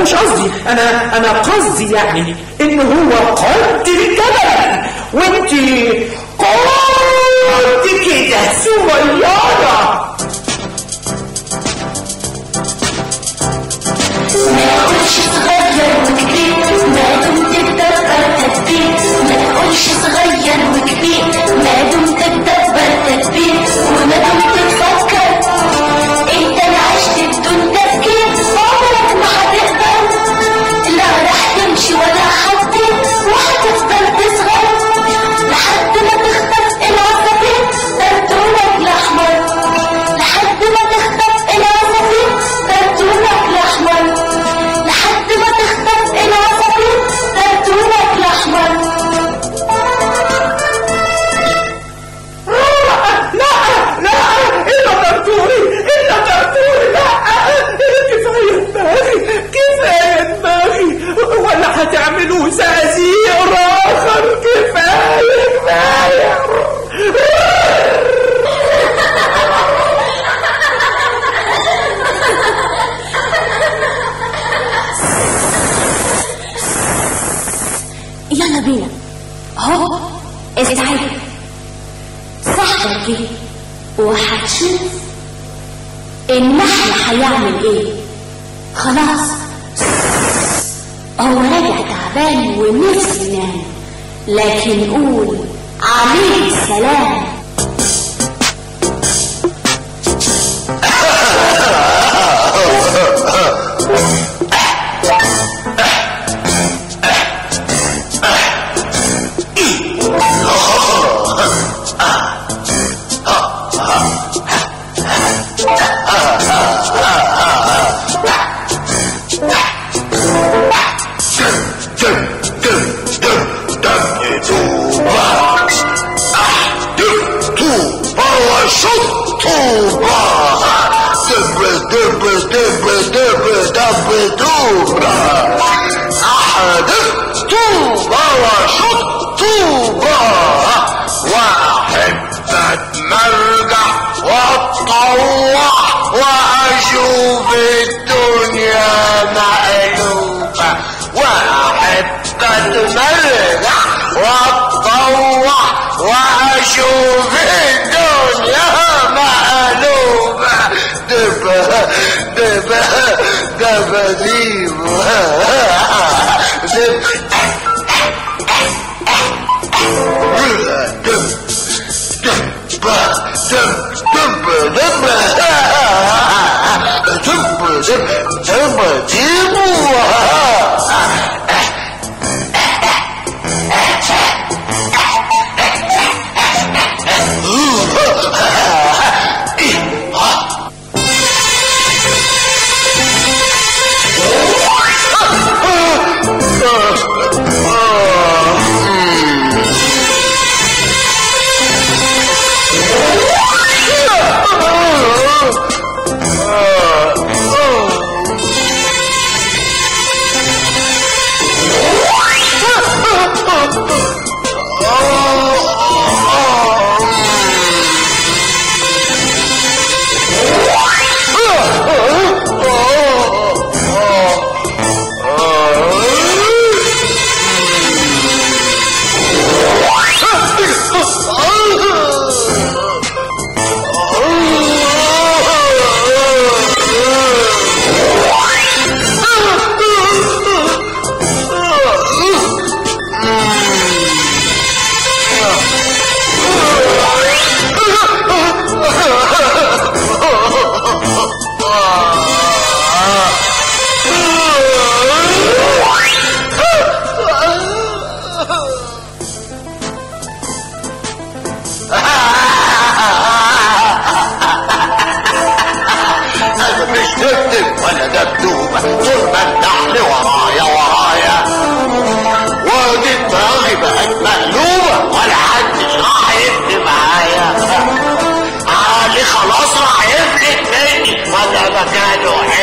مش قصدي انا انا قصدي يعني ان هو قد الجبل وانت قد كده صغيره ما تقولش صغير وكبير ما دمت تدبر تدبير ما تقولش صغير وكبير ما دمت تدبر تدبير وما دمت تفكر انت اللي عشت بدون تفكير عمرك ما هتقدر لا راح تمشي ولا حتى وهتفضل تصغر لحد ما تخطف العصافير ترتولك الاحمر لحد ما تخطف العصافير ترتولك الاحمر لحد ما تخطف العصافير ترتولك الاحمر لا لا الا ترتوري الا ترتوري لا كفايه دماغي كفايه دماغي ولا هتعملوا زقازيق اخر كفايه كفايه يلا بينا اهو استعد صاحبك جه وهتشوف النحل هيعمل ايه خلاص هو راجع تعبان ونفسه ينام لكن قول عليه السلام مرجع واتطوع واشوف الدنيا مقلوبة واحب اتمرجع واتطوع واشوف الدنيا مقلوبة دبا دبا دبا ديب انا مش دبدب ولا دبدوبة طول ما النحل ورايا ورايا ودي دماغي بقت مقلوبة ولا حدش راح يبني معايا علي خلاص راح يفلت مني ولا مكانه